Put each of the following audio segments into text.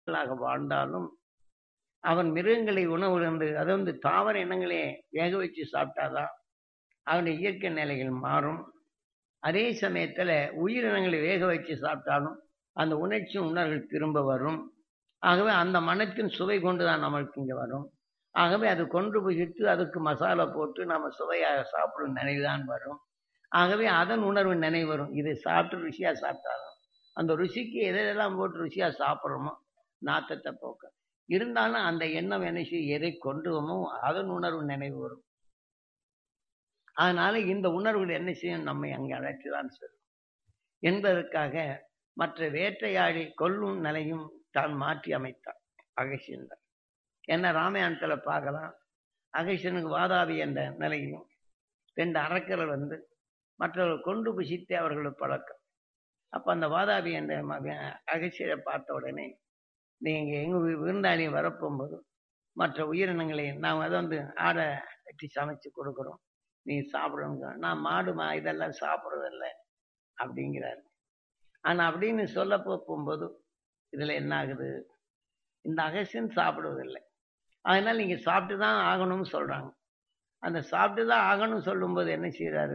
மக்களாக வாழ்ந்தாலும் அவன் மிருகங்களை உணவு இருந்து அது வந்து தாவர இனங்களே வேக வச்சு சாப்பிட்டாதான் அவனுடைய இயற்கை நிலைகள் மாறும் அதே சமயத்துல உயிரினங்களை வேக வச்சு சாப்பிட்டாலும் அந்த உணர்ச்சி உணர்வுகள் திரும்ப வரும் ஆகவே அந்த மனத்தின் சுவை கொண்டு தான் நம்மளுக்கு இங்க வரும் ஆகவே அது கொண்டு போயிட்டு அதுக்கு மசாலா போட்டு நம்ம சுவையாக சாப்பிடும் நினைவுதான் வரும் ஆகவே அதன் உணர்வு நினைவு வரும் இதை சாப்பிட்டு ருசியா சாப்பிட்டாலும் அந்த ருசிக்கு எதெல்லாம் போட்டு ருசியா சாப்பிட்றோமோ நாத்தத்தை போக்க இருந்தாலும் அந்த எண்ணம் என்ன செய்யும் எதை கொண்டுவோமோ அதன் உணர்வு நினைவு வரும் அதனால இந்த உணர்வுகள் என்ன செய்யும் நம்மை அங்கே அழைத்துதான் செல்லும் என்பதற்காக மற்ற வேட்டையாடி கொல்லும் நிலையும் தான் மாற்றி அமைத்தான் அகசியன்தான் என்ன ராமாயணத்துல பார்க்கலாம் அகசியனுக்கு வாதாபி என்ற நிலையிலும் ரெண்டு அரக்கர்கள் வந்து மற்றவர்கள் கொண்டு புசித்து அவர்களுக்கு பழக்கம் அப்ப அந்த வாதாபி என்ற அகசியரை பார்த்த உடனே நீங்க எங்க வி- விருந்தாளி வரப்போகும்போது மற்ற உயிரினங்களை நாம் அதை வந்து ஆடை வெட்டி சமைச்சு கொடுக்குறோம் நீ சாப்பிடுங்க நான் மாடு மா இதெல்லாம் சாப்பிட்றதில்ல அப்படிங்கிறாரு ஆனா அப்படின்னு சொல்ல போகும்போது இதுல என்ன ஆகுது இந்த அகசியன் சாப்பிடுவதில்லை அதனால நீங்க சாப்பிட்டு தான் ஆகணும்னு சொல்றாங்க அந்த சாப்பிட்டு தான் ஆகணும்னு சொல்லும்போது என்ன செய்யறாரு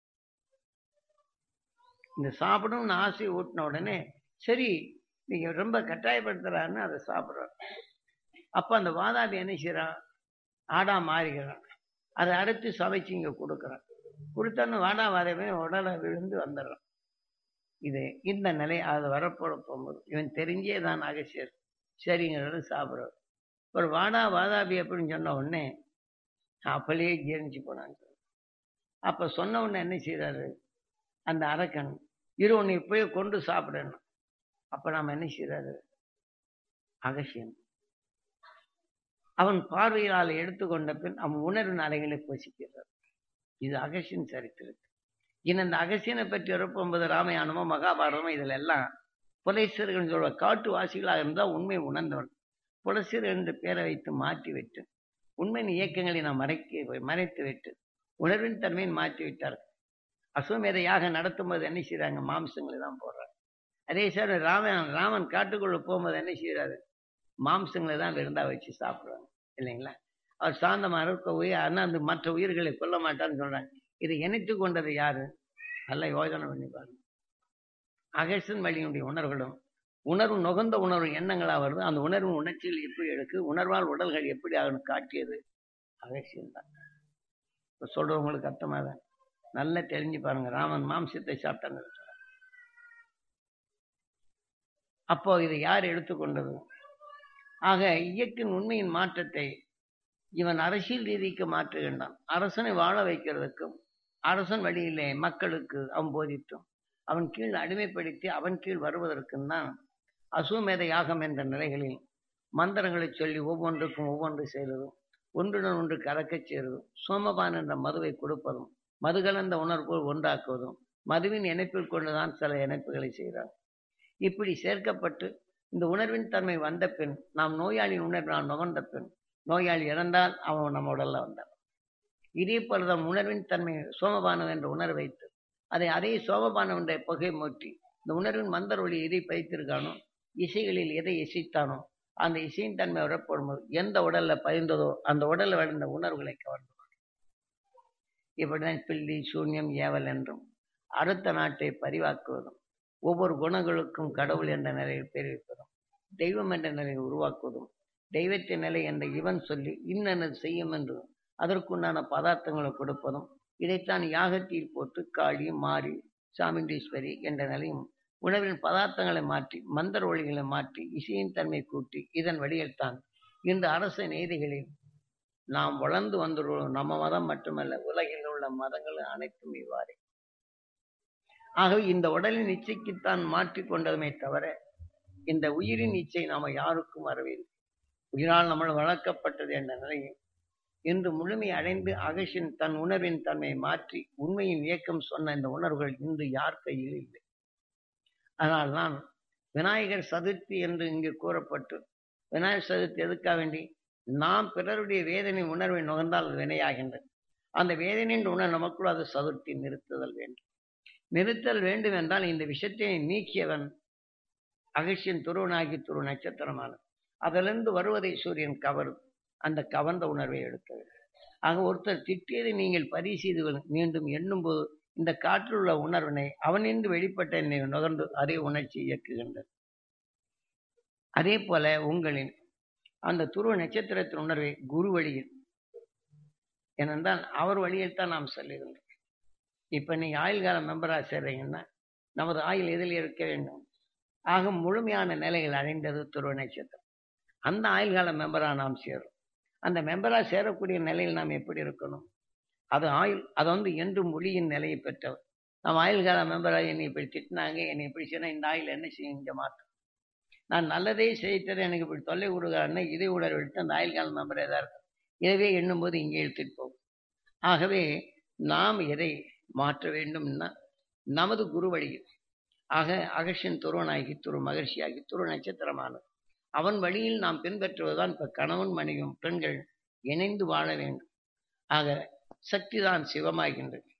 இந்த சாப்பிடணும்னு ஆசை ஊட்டின உடனே சரி நீங்க ரொம்ப கட்டாயப்படுத்துறாருன்னு அதை சாப்பிட்றாரு அப்ப அந்த வாதாபி என்ன செய்யறான் ஆடா மாறிக்கிறான் அதை அறுத்து சமைச்சு இங்க கொடுக்குறான் கொடுத்தோன்னு வாடா வாதமே உடலை விழுந்து வந்துடுறான் இது இந்த நிலை அது வரப்போட போகும்போது இவன் தெரிஞ்சே தான் அகசியர் சரிங்கிறத சாப்பிட்றாரு ஒரு வாடா வாதாபி அப்படின்னு சொன்ன உடனே அப்பலேயே ஜீரணிச்சு போனாங்க அப்ப சொன்ன உடனே என்ன செய்யறாரு அந்த அரக்கன் இரு உன்னை போய் கொண்டு சாப்பிடணும் அப்ப நாம என்ன செய்யறாரு அகசியன் அவன் பார்வையால் எடுத்துக்கொண்ட பின் அவன் உணர்வின் அலைகளை போசிக்கிறார் இது அகசியன் சரித்திரம் இன்னும் இந்த அகசியனை பற்றி வரப்போகும்போது ராமாயணமோ மகாபாரதமோ இதுல எல்லாம் புலைசர்கள் சொல்ற காட்டுவாசிகளாக இருந்தால் உண்மை உணர்ந்தவன் புலசீர் என்று பெயரை வைத்து மாற்றி விட்டு உண்மையின் இயக்கங்களை நாம் மறைக்க மறைத்து விட்டு உணர்வின் தன்மையை மாற்றி விட்டார்கள் அசுவமேதையாக நடத்தும்போது என்ன செய்றாங்க மாம்சங்களை தான் போடுறாங்க அதே சார் ராமன் ராமன் காட்டுக்குள்ள போகும்போது என்ன செய்யறாரு மாம்சங்களை தான் விருந்தா வச்சு சாப்பிடுறாங்க இல்லைங்களா அவர் சாந்தமா இருக்க உயிர் ஆனால் அந்த மற்ற உயிர்களை கொல்ல மாட்டான்னு சொல்றாங்க இதை இணைத்து கொண்டது யாரு நல்லா யோசனை பண்ணி பாருங்க அகசன் வழியினுடைய உணர்வுகளும் உணர்வு நுகர்ந்த உணர்வு எண்ணங்களா வருது அந்த உணர்வு உணர்ச்சிகள் எப்படி எடுக்கு உணர்வால் உடல்கள் எப்படி ஆகணும் காட்டியது அகசியம் தான் இப்ப சொல்றவங்களுக்கு அர்த்தமா தான் நல்லா தெரிஞ்சு பாருங்க ராமன் மாம்சத்தை சாப்பிட்டாங்க அப்போ இதை யார் எடுத்துக்கொண்டது ஆக இயக்கின் உண்மையின் மாற்றத்தை இவன் அரசியல் ரீதிக்கு மாற்றுகின்றான் அரசனை வாழ வைக்கிறதுக்கும் அரசன் வழியிலே மக்களுக்கு அவன் போதித்தும் அவன் கீழ் அடிமைப்படுத்தி அவன் கீழ் வருவதற்கும் தான் அசுவமேத யாகம் என்ற நிலைகளில் மந்திரங்களை சொல்லி ஒவ்வொன்றுக்கும் ஒவ்வொன்று செய்வதும் ஒன்றுடன் ஒன்று கலக்கச் செய்வதும் சோமபான் என்ற மதுவை கொடுப்பதும் மது கலந்த உணர்வோடு ஒன்றாக்குவதும் மதுவின் இணைப்பில் கொண்டுதான் சில இணைப்புகளை செய்கிறார் இப்படி சேர்க்கப்பட்டு இந்த உணர்வின் தன்மை வந்த பின் நாம் நோயாளியின் உணர்வு நாம் நுகர்ந்த பின் நோயாளி இறந்தால் அவன் நம்ம உடல்ல வந்தான் இதே போலதான் உணர்வின் தன்மை சோமபானம் என்ற உணர்வு வைத்து அதை அதே சோமபானம் என்ற புகை மூட்டி இந்த உணர்வின் மந்தர் ஒளி எதை பதித்திருக்கானோ இசைகளில் எதை இசைத்தானோ அந்த இசையின் தன்மை வரப்படும்போது எந்த உடல்ல பதிந்ததோ அந்த உடல்ல விழுந்த உணர்வுகளை கவர்ந்து இப்படிதான் பில்லி சூன்யம் ஏவல் என்றும் அடுத்த நாட்டை பரிவாக்குவதும் ஒவ்வொரு குணங்களுக்கும் கடவுள் என்ற நிலையில் தெரிவிப்பதும் தெய்வம் என்ற நிலையை உருவாக்குவதும் தெய்வத்தின் நிலை என்ற இவன் சொல்லி இன்னென்னது செய்யும் என்று அதற்குண்டான பதார்த்தங்களை கொடுப்பதும் இதைத்தான் யாகத்தில் போட்டு காளி மாறி சாமுண்டீஸ்வரி என்ற நிலையும் உணவின் பதார்த்தங்களை மாற்றி மந்தர் ஒளிகளை மாற்றி இசையின் தன்மை கூட்டி இதன் வழியில் தான் இந்த அரச நீதிகளில் நாம் வளர்ந்து வந்துள்ளோம் நம்ம மதம் மட்டுமல்ல உலகில் உள்ள மதங்கள் அனைத்தும் இவ்வாறே ஆகவே இந்த உடலின் இச்சைக்குத்தான் மாற்றிக் கொண்டதுமே தவிர இந்த உயிரின் இச்சை நாம யாருக்கும் வரவில்லை உயிரால் நம்ம வளர்க்கப்பட்டது என்ற நிலையில் இன்று முழுமை அடைந்து அகசின் தன் உணர்வின் தன்மை மாற்றி உண்மையின் இயக்கம் சொன்ன இந்த உணர்வுகள் இன்று யார் கையில் இல்லை அதனால்தான் விநாயகர் சதுர்த்தி என்று இங்கு கூறப்பட்டு விநாயகர் சதுர்த்தி எதுக்காக வேண்டி நாம் பிறருடைய வேதனை உணர்வை நுகர்ந்தால் அது வினையாகின்றது அந்த வேதனையின் உணர்வு நமக்குள் அது சதுர்த்தி நிறுத்துதல் வேண்டும் நிறுத்தல் வேண்டும் என்றால் இந்த விஷயத்தை நீக்கியவன் அகசியன் துருவனாகி துரு நட்சத்திரமானது அதிலிருந்து வருவதை சூரியன் கவரும் அந்த கவர்ந்த உணர்வை எடுத்தது ஆக ஒருத்தர் திட்டியதை நீங்கள் பரிசீது மீண்டும் எண்ணும்போது இந்த காற்றில் உள்ள உணர்வினை அவனின்று வெளிப்பட்ட என்னை நுகர்ந்து அதே உணர்ச்சி இயக்குகின்றது அதே போல உங்களின் அந்த துருவ நட்சத்திரத்தின் உணர்வை குரு வழியில் ஏனென்றால் அவர் வழியில் தான் நாம் செல்லுகின்றோம் இப்ப நீங்க ஆயுள் கால மெம்பரா சேர்றீங்கன்னா நமது ஆயுள் எதில் இருக்க வேண்டும் ஆக முழுமையான நிலைகள் அடைந்தது துருவ நட்சத்திரம் அந்த ஆயுள் கால மெம்பரா நாம் சேரும் அந்த மெம்பரா சேரக்கூடிய நிலையில் நாம் எப்படி இருக்கணும் அது ஆயுள் அது வந்து என்றும் ஒளியின் நிலையை பெற்றவர் நாம் ஆயுள் கால மெம்பராக என்னை இப்படி திட்டினாங்க என்னை இப்படி சொன்னால் இந்த ஆயுள் என்ன செய்யும் இங்கே மாற்றம் நான் நல்லதே செய்தது எனக்கு இப்படி தொல்லை கொடுக்குறாருன்னா இதை உணர்வு எடுத்து அந்த ஆயுள் கால மெம்பரே தான் இருக்கும் எனவே எண்ணும்போது இங்கே இழுத்துட்டு போகும் ஆகவே நாம் எதை மாற்ற வேண்டும்னா நமது குரு வழியில் ஆக அகஷன் துருவனாகி துரு மகிழ்ச்சியாகி துரு நட்சத்திரமானது அவன் வழியில் நாம் பின்பற்றுவதுதான் இப்ப கணவன் மனைவியும் பெண்கள் இணைந்து வாழ வேண்டும் ஆக சக்திதான் சிவமாகின்றது